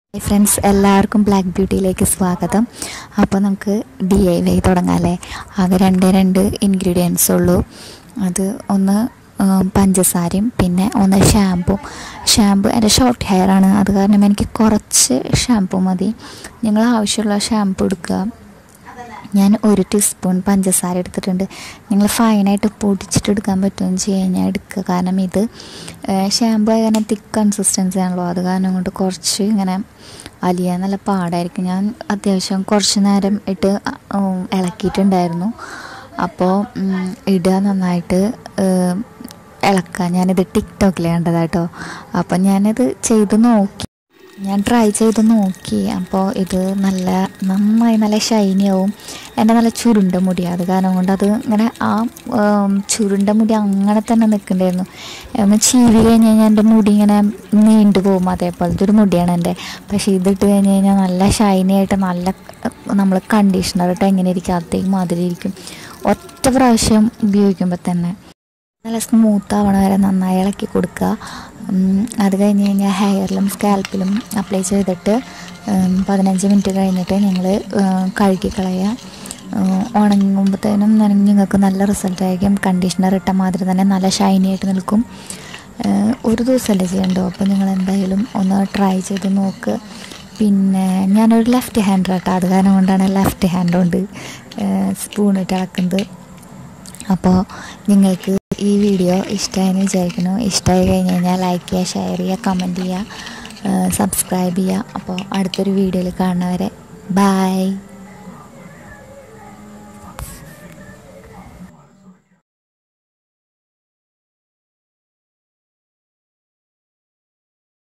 hi friends എല്ലാവർക്കും black ബ്യൂട്ടിയിലേക്ക് സ്വാഗതം അപ്പോൾ നമുക്ക് ഡി ഐ വൈ തുടങ്ങാം അല്ലേ ആകെ രണ്ട് രണ്ട് ഇൻഗ്രീഡിയൻസ് ഉള്ളൂ അത് ഒന്ന് ഉം, പഞ്ചസാരയും പിന്നെ ഒന്ന് ഷാമ്പു ഷാമ്പു എൻ്റെ ഷോർട്ട് ഹെയർ ആണ് അത് കാരണം എനിക്ക് കുറച്ച് ഷാമ്പു മതി നിങ്ങൾ ആവശ്യമുള്ള ഷാമ്പു എടുക്കുക ഞാൻ ഒരു ടീസ്പൂൺ പഞ്ചസാര എടുത്തിട്ടുണ്ട് നിങ്ങൾ ഫൈനായിട്ട് പൊടിച്ചിട്ട് എടുക്കാൻ പറ്റുമെന്ന് വെച്ച് കഴിഞ്ഞാൽ എടുക്കുക കാരണം ഇത് ഷാമ്പു അങ്ങനെ തിക്ക് കൺസിസ്റ്റൻസി ആണല്ലോ അത് കാരണം കൊണ്ട് കുറച്ച് ഇങ്ങനെ അലിയാൻ നല്ല പാടായിരിക്കും ഞാൻ അത്യാവശ്യം കുറച്ച് നേരം ഇട്ട് ഉം, ഇളക്കിയിട്ടുണ്ടായിരുന്നു അപ്പോൾ ഉം, ഇടുക നന്നായിട്ട് ഉം, ഇളക്കുക ഞാനിത് ടിക്ടോക്കിൽ കണ്ടതാട്ടോ അപ്പോൾ ഞാനിത് ചെയ്ത് നോക്കി ഞാൻ ട്രൈ ചെയ്ത് നോക്കി അപ്പോൾ ഇത് നല്ല നന്നായി നല്ല ഷൈനി ആവും എൻ്റെ നല്ല ചുരുണ്ട മുടി അത് കാരണം കൊണ്ട് അത് ഇങ്ങനെ ആ ഉം, ചുരുണ്ട മുടി അങ്ങനെ തന്നെ നിൽക്കണ്ടായിരുന്നു ഒന്ന് ചീവി കഴിഞ്ഞ് കഴിഞ്ഞാൽ എൻ്റെ മുടി ഇങ്ങനെ നീണ്ടു പോകും അതേപോലത്തെ ഒരു മുടിയാണ് എൻ്റെ പക്ഷേ ഇതിട്ട് കഴിഞ്ഞ് കഴിഞ്ഞാൽ നല്ല ഷൈനി ആയിട്ട് നല്ല നമ്മൾ കണ്ടീഷണർ ഇട്ട് എങ്ങനെ ഇരിക്കും അതേ മാതിരി ഇരിക്കും ഒറ്റ പ്രാവശ്യം ഉപയോഗിക്കുമ്പോൾ തന്നെ നല്ല സ്മൂത്ത് ആവണ വരെ നന്നായി ഇളക്കി കൊടുക്കുക ഉം, അത് കഴിഞ്ഞ് കഴിഞ്ഞാൽ ഹെയറിലും സ്കാൽപ്പിലും അപ്ലൈ ചെയ്തിട്ട് ഉം, പതിനഞ്ച് മിനിറ്റ് കഴിഞ്ഞിട്ട് നിങ്ങൾ കഴുകി കളയുക ഉം, ഉണങ്ങുമ്പോഴത്തേനും നിങ്ങൾക്ക് നല്ല റിസൾട്ട് ആയിരിക്കും കണ്ടീഷണർ ഇട്ട മാതിരി തന്നെ നല്ല ഷൈനി ആയിട്ട് നിൽക്കും ഏഹ്, ഒരു ദിവസമല്ലേ ചെയ്യണ്ടോ അപ്പോൾ നിങ്ങൾ എന്തായാലും ഒന്ന് ട്രൈ ചെയ്ത് നോക്ക് പിന്നെ ഞാനൊരു ലെഫ്റ്റ് ഹാൻഡ് കേട്ടോ അത് കാരണം കൊണ്ടാണ് ലെഫ്റ്റ് ഹാൻഡ് കൊണ്ട് സ്പൂണിട്ട് ഇളക്കുന്നത് അപ്പോൾ നിങ്ങൾക്ക് ഈ വീഡിയോ ഇഷ്ടമായെന്ന് വിചാരിക്കുന്നു ഇഷ്ടമായി കഴിഞ്ഞ് കഴിഞ്ഞാൽ ലൈക്ക് ചെയ്യുക ഷെയർ ചെയ്യുക കമൻറ്റ് ചെയ്യുക സബ്സ്ക്രൈബ് ചെയ്യുക അപ്പോൾ അടുത്തൊരു വീഡിയോയിൽ കാണുന്നവരെ ബായ്